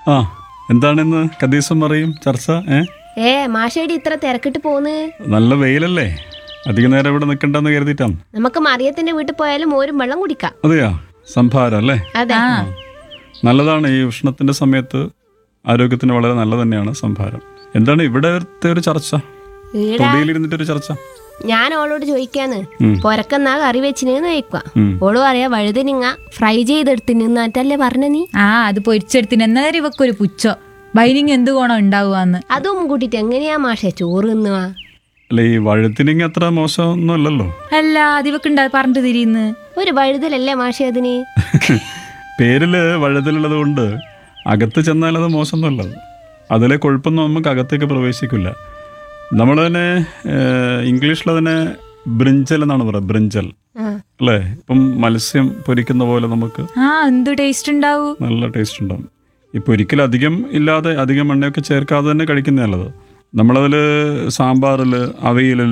ആ എന്താണിന്ന് കദീസം പറയും ചർച്ച ഏ ഏ മാഷേടി ഇത്ര തിരക്കിട്ട് പോന്ന് നല്ല വെയിലല്ലേ അധിക നേരം ഇവിടെ നിൽക്കണ്ടെന്ന് കരുതിയിട്ടാണ് നമുക്ക് മറിയത്തിന്റെ വീട്ടിൽ പോയാലും മോരും വെള്ളം കുടിക്കാം അതെയാ സംഭാരം അല്ലേ അതെ ആ നല്ലതാണ് ഈ ഉഷ്ണത്തിന്റെ സമയത്ത് ആരോഗ്യത്തിന് വളരെ നല്ല തന്നെയാണ് സംഭാരം എന്താണ് ഇവിടത്തെ ഒരു ചർച്ച ഈടാ തൊടിയിലിരുന്നിട്ട് ഒരു ചർച്ച ഞാൻ ഓളോട് ചോദിക്കാന്ന് ഉം. പൊരക്കെന്നാ കറി വെച്ചിനെന്ന് ചോദിക്കുക ഉം. ഓള് പറയാ വഴുതനിങ്ങ ഫ്രൈ ചെയ്തെടുത്തിനിന്നിട്ടല്ലേ പറഞ്ഞ നീ ആ അത് പൊരിച്ചെടുത്തിന് എന്നേരം ഇവക്കൊരു പുച്ഛോ ബൈനിങ് എന്ത് കോണം ഉണ്ടാവുകന്ന് അതും കൂട്ടിട്ട് എങ്ങനെയാ മാഷേ ചോറ് തിന്നുവാ അല്ല ഈ വഴുത്തിനിങ്ങ അത്ര മോശമൊന്നും അല്ലല്ലോ അല്ല അത് ഇവക്കുണ്ടാ പറഞ്ഞിട്ട് തിരിയുന്ന് ഒരു വഴുതലല്ലേ മാഷേ അതിന് പേരില് വഴുതലുള്ളത് കൊണ്ട് അകത്ത് ചെന്നാൽ അത് മോശമൊന്നുമല്ല അതിലെ കൊഴുപ്പൊന്നും നമുക്ക് അകത്തേക്ക് പ്രവേശിക്കില്ല നമ്മൾ തന്നെ ഇംഗ്ലീഷിൽ അതിനെ ബ്രിഞ്ചൽ എന്നാണ് പറയുക ബ്രിഞ്ചൽ ആ. അല്ലേ ഇപ്പം മത്സ്യം പൊരിക്കുന്ന പോലെ നമുക്ക് ആ എന്ത് ടേസ്റ്റ് ഉണ്ടാവൂ നല്ല ടേസ്റ്റ് ഉണ്ടാവും ഇപ്പോൾ ഒരിക്കലും അധികം ഇല്ലാതെ അധികം എണ്ണയൊക്കെ ചേർക്കാതെ തന്നെ കഴിക്കുന്ന നല്ലത് നമ്മളതിൽ സാമ്പാറിൽ അവയിലിൽ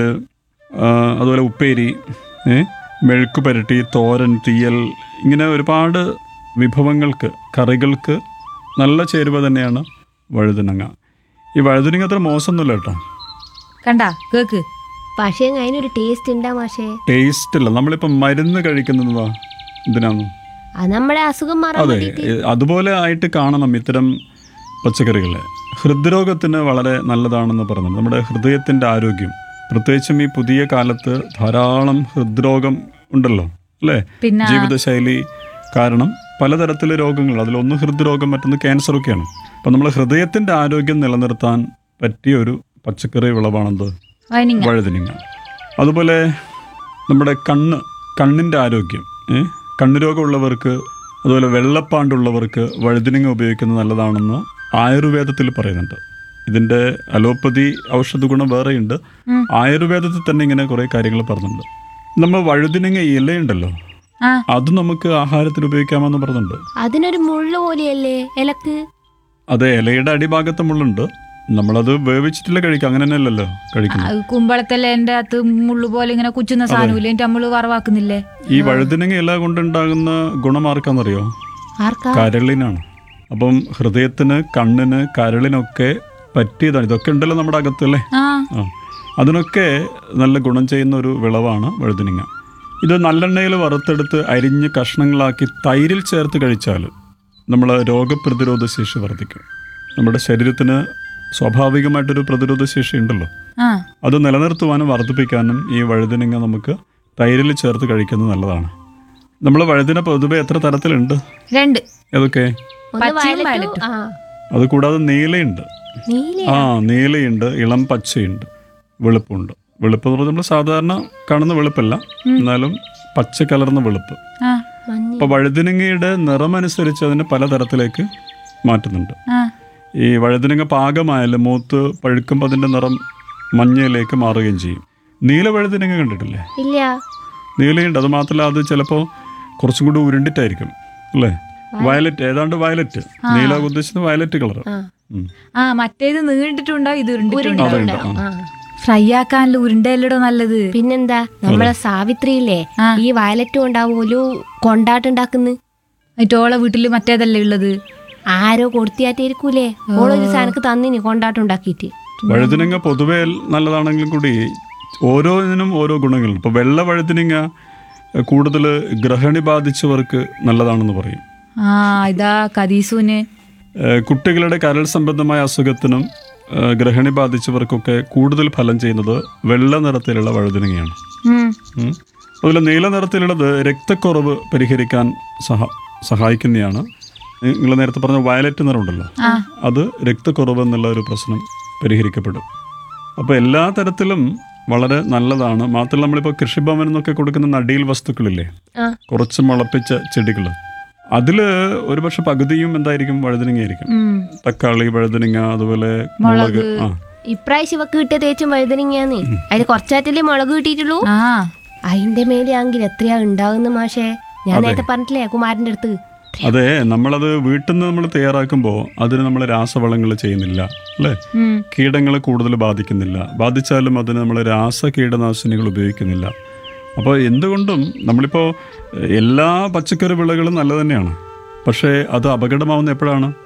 അതുപോലെ ഉപ്പേരി ഏ, മെഴുക്ക് പുരട്ടി തോരൻ തീയൽ ഇങ്ങനെ ഒരുപാട് വിഭവങ്ങൾക്ക് കറികൾക്ക് നല്ല ചേരുവ തന്നെയാണ് വഴുതനങ്ങ ഈ വഴുതനങ്ങ അത്ര മോശമൊന്നുമില്ല കേട്ടോ കണ്ടാ കേക്ക് പക്ഷേ അതിനൊരു ടേസ്റ്റ് ഉണ്ടാ മാഷേ ടേസ്റ്റ് ഇല്ല നമ്മളിപ്പം മരുന്ന് കഴിക്കുന്നതാ എന്തിനാന്ന് അത് നമ്മുടെ അസുഖം മാറാൻ അതെ വേണ്ടിട്ട് എ, അതുപോലെ ആയിട്ട് കാണണം ഇത്തരം പച്ചക്കറികളെ ഹൃദ്രോഗത്തിന് വളരെ നല്ലതാണെന്ന് പറയുന്നത് നമ്മുടെ ഹൃദയത്തിൻ്റെ ആരോഗ്യം പ്രത്യേകിച്ചും ഈ പുതിയ കാലത്ത് ധാരാളം ഹൃദ്രോഗം ഉണ്ടല്ലോ അല്ലേ പിന്നെ ജീവിതശൈലി കാരണം പലതരത്തിലെ രോഗങ്ങൾ അതിലൊന്ന് ഹൃദ്രോഗം മറ്റൊന്ന് ക്യാൻസർ ഒക്കെയാണ് അപ്പം നമ്മൾ ഹൃദയത്തിൻ്റെ ആരോഗ്യം നിലനിർത്താൻ പറ്റിയ ഒരു പച്ചക്കറി വിളവാണെന്ത് വൈനിങ്ങ വഴുതനങ്ങ അതുപോലെ നമ്മുടെ കണ്ണ് കണ്ണിൻ്റെ ആരോഗ്യം ഏ? കണ്ണ് രോഗമുള്ളവർക്ക് അതുപോലെ വെള്ളപ്പാണ്ടുള്ളവർക്ക് വഴുതനങ്ങ ഉപയോഗിക്കുന്നത് നല്ലതാണെന്ന് ആയുർവേദത്തിൽ പറയുന്നുണ്ട് ഇതിൻ്റെ അലോപ്പതി ഔഷധ ഗുണം വേറെയുണ്ട് ഉം. ആയുർവേദത്തിൽ തന്നെ ഇങ്ങനെ കുറേ കാര്യങ്ങൾ പറഞ്ഞിട്ടുണ്ട് നമ്മൾ വഴുതനങ്ങ ഇലയുണ്ടല്ലോ ആ അത് നമുക്ക് ആഹാരത്തിൽ ഉപയോഗിക്കാമെന്ന് പറഞ്ഞിട്ടുണ്ട് അതിനൊരു മുള്ളു പോലെയല്ലേ ഇലക്ക് അത് ഇലയുടെ അടിഭാഗത്ത് മുള്ളുണ്ട് നമ്മളത് വേവിച്ചിട്ടില്ല കഴിക്കുക അങ്ങനെ തന്നെയല്ലല്ലോ കഴിക്കുന്നത് അത് കുമ്പളത്തല്ലേ എന്റെ അകത്ത് മുള്ളു പോലെ ഇങ്ങനെ കുച്ചുന്ന സാധനമില്ല എന്നിട്ട് നമ്മള് വറവാക്കുന്നില്ലേ ഈ വഴുതനങ്ങ ഇല കൊണ്ടുണ്ടാകുന്ന ഗുണം ആർക്കാന്നറിയോ ആർക്കാ കരളിനാണ് അപ്പം ഹൃദയത്തിന് കണ്ണിന് കരളിനൊക്കെ പറ്റിയതാണ് ഇതൊക്കെ ഉണ്ടല്ലോ നമ്മുടെ അകത്തല്ലേ ആ ആ അതിനൊക്കെ നല്ല ഗുണം ചെയ്യുന്ന ഒരു വിളവാണ് വഴുതനങ്ങ ഇത് നല്ലെണ്ണയിൽ വറുത്തെടുത്ത് അരിഞ്ഞ് കഷ്ണങ്ങളാക്കി തൈരിൽ ചേർത്ത് കഴിച്ചാൽ നമ്മൾ രോഗപ്രതിരോധ ശേഷി വർദ്ധിക്കും നമ്മുടെ ശരീരത്തിന് സ്വാഭാവികമായിട്ടൊരു പ്രതിരോധ ശേഷി ഉണ്ടല്ലോ ആ അത് നിലനിർത്തുവാനും വർദ്ധിപ്പിക്കാനും ഈ വഴുതനങ്ങ നമുക്ക് തൈരിൽ ചേർത്ത് കഴിക്കുന്നത് നല്ലതാണ് നമ്മൾ വഴുതിന പൊതുവെ എത്ര തരത്തിലുണ്ട് രണ്ട് ഏതൊക്കെ ഒന്ന് പച്ചയും വയലറ്റും വയലറ്റും. ആ അത് കൂടാതെ നീലയുണ്ട് നീല ആ നീലയുണ്ട് ഇളം പച്ചയുണ്ട് വെളുപ്പുണ്ട് വെളുപ്പ് എന്ന് പറഞ്ഞാൽ നമ്മൾ സാധാരണ കാണുന്ന വെളുപ്പല്ല എന്നാലും പച്ച കലർന്ന വെളുപ്പ് ആ മഞ്ഞ അപ്പോൾ വഴുതിനങ്ങയുടെ നിറമനുസരിച്ച് അതിന് പലതരത്തിലേക്ക് മാറ്റുന്നുണ്ട് ആ ഈ വഴുതിനങ്ങ പാകമായാലും മൂത്ത് പഴുക്കുമ്പോൾ അതിൻ്റെ നിറം മഞ്ഞയിലേക്ക് മാറുകയും ചെയ്യും നീല വഴുതിനങ്ങ കണ്ടിട്ടില്ലേ ഇല്ല നീലയുണ്ട് അത് മാത്രമല്ല അത് ചിലപ്പോൾ കുറച്ചും കൂടി ഉരുണ്ടിട്ടായിരിക്കും അല്ലേ വയലറ്റ് ഏതാണ്ട് വയലറ്റ് നീല ഉദ്ദേശിച്ചത് വയലറ്റ് കളർ ആ ആ മറ്റേത് നീണ്ടിട്ടുണ്ടാവും ഇത് ഉരുണ്ടിട്ടുണ്ടാവും അതുണ്ട് ഉരുണ്ടുണ്ടാവും. ആ ഫ്രൈ ആക്കാനുള്ള ഉരുണ്ടല്ലടോ നല്ലത് പിന്നെന്താ നമ്മളെ സാവിത്രിയില്ലേ ആ. ഈ വയലറ്റും ഉണ്ടാവുമല്ലോ കൊണ്ടാട്ടുണ്ടാക്കുന്നു എന്നിട്ട് ഓളെ വീട്ടില് മറ്റേതല്ലേ ഉള്ളത് ആരോ കൊടുത്തിയാറ്റിരിക്കൂലേ ഓളൊരു സാധനക്ക് തന്നിനി കൊണ്ടാട്ടുണ്ടാക്കിയിട്ട് വഴുതിനങ്ങ പൊതുവേ നല്ലതാണെങ്കിലും കൂടി ഓരോന്നിനും ഓരോ ഗുണങ്ങളുണ്ട് ഇപ്പോൾ വെള്ള വഴുതിനങ്ങ കൂടുതൽ ഗ്രഹണി ബാധിച്ചവർക്ക് നല്ലതാണെന്ന് പറയും ആ ഇതാ കദീസുന് ഏഹ് കുട്ടികളുടെ കരൾ സംബന്ധമായ അസുഖത്തിനും ഏഹ് ഗ്രഹണി ബാധിച്ചവർക്കൊക്കെ കൂടുതൽ ഫലം ചെയ്യുന്നത് വെള്ള നിറത്തിലുള്ള വഴുതിനങ്ങയാണ് ഉം. ഉം. അതുപോലെ നീല നിറത്തിലുള്ളത് രക്തക്കുറവ് പരിഹരിക്കാൻ സഹ സഹായിക്കുന്നതാണ് നിങ്ങൾ നേരത്തെ പറഞ്ഞ വയലറ്റ് നിറമുണ്ടല്ലോ അത് രക്തക്കുറവ് എന്നുള്ള ഒരു പ്രശ്നം പരിഹരിക്കപ്പെടും അപ്പോൾ എല്ലാ തരത്തിലും വളരെ നല്ലതാണ് മാത്രമല്ല നമ്മളിപ്പോൾ കൃഷിഭവനിൽ നിന്നൊക്കെ കൊടുക്കുന്ന നടീൽ വസ്തുക്കളില്ലേ ആ കുറച്ച് മുളപ്പിച്ച ചെടികൾ അതിൽ ഒരുപക്ഷെ പകുതിയും എന്തായിരിക്കും വഴുതനങ്ങയായിരിക്കും ഉം. തക്കാളി വഴുതനങ്ങ അതുപോലെ മുളക് ആ ഇപ്രാവശ്യം ഇവക്ക് കിട്ടിയ തേച്ചും വഴുതനങ്ങയാന്ന് അതിൽ കുറച്ചാറ്റല്ലേ മുളക് കിട്ടിയിട്ടുള്ളൂ ആ അതിന്റെ മേലെ ആണെങ്കിൽ എത്രയാ ഉണ്ടാകുന്ന മാഷേ ഞാൻ നേരത്തെ പറഞ്ഞിട്ടില്ലേ കുമാരന്റെ അടുത്ത് അതെ നമ്മളത് വീട്ടിൽ നിന്ന് നമ്മൾ തയ്യാറാക്കുമ്പോൾ അതിന് നമ്മൾ രാസവളങ്ങൾ ചെയ്യുന്നില്ല അല്ലേ ഉം. കീടങ്ങളെ കൂടുതൽ ബാധിക്കുന്നില്ല ബാധിച്ചാലും അതിന് നമ്മൾ രാസ കീടനാശിനികൾ ഉപയോഗിക്കുന്നില്ല അപ്പോൾ എന്തുകൊണ്ടും നമ്മളിപ്പോൾ എല്ലാ പച്ചക്കറി വിളകളും നല്ല തന്നെയാണ് പക്ഷേ അത് അപകടമാവുന്ന എപ്പോഴാണ്